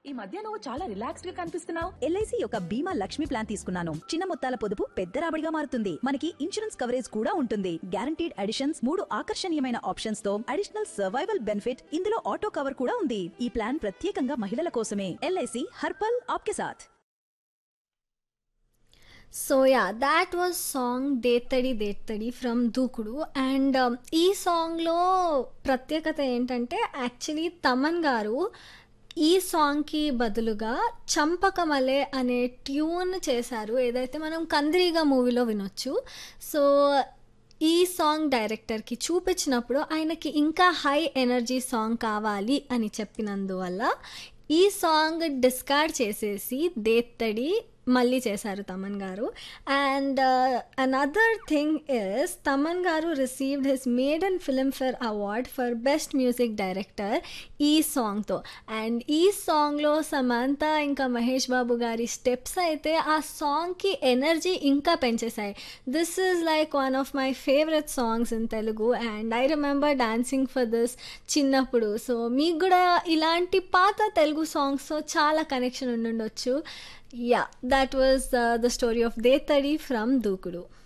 ఈ మధ్య నువ్వు చాలా రిలాక్స్డ్ గా కనిపిస్తున్నావు ఎల్ఐసి యొక్క బీమా లక్ష్మి ప్లాన్ తీసుకున్నాను చిన్న మొత్తాల పొదుపు పెద్ద రాబడిగా మారుతుంది మనకి ఇన్సూరెన్స్ కవరేజ్ కూడా ఉంటుంది గ్యారంటీడ్ అడిషన్స్ మూడు ఆకర్షణీయమైన ఆప్షన్స్ తో అడిషనల్ సర్వైవల్ బెనిఫిట్ ఇందులో ఆటో కవర్ కూడా ఉంది ఈ ప్లాన్ ప్రత్యేకంగా మహిళల కోసమే ఎల్ఐసి హర్పల్ ఆప్కే సాథ్ so ya that was song Dethadi Dethadi from Dookudu and ఈ సాంగ్లో ప్రత్యేకత ఏంటంటే యాక్చువల్లీ తమన్ గారు ఈ సాంగ్కి బదులుగా చంపకమలే అనే ట్యూన్ చేశారు ఏదైతే మనం కందిరీగా మూవీలో వినొచ్చు సో ఈ సాంగ్ డైరెక్టర్కి చూపించినప్పుడు ఆయనకి ఇంకా హై ఎనర్జీ సాంగ్ కావాలి అని చెప్పినందువల్ల ఈ సాంగ్ డిస్కార్డ్ చేసేసి దేత్తడి మళ్ళీ చేశారు Thaman garu and another thing is Thaman garu received his maiden Filmfare award for best music director ఈ సాంగ్తో అండ్ ఈ సాంగ్లో సమంత ఇంకా మహేష్ బాబు గారి స్టెప్స్ అయితే ఆ సాంగ్కి ఎనర్జీ ఇంకా పెంచేశాయి this is like one of my favourite songs in Telugu and I remember dancing for this చిన్నప్పుడు సో మీకు కూడా ఇలాంటి పాత తెలుగు సాంగ్స్తో చాలా కనెక్షన్ ఉండుండొచ్చు ya that was the story of Dethadi from దూకుడు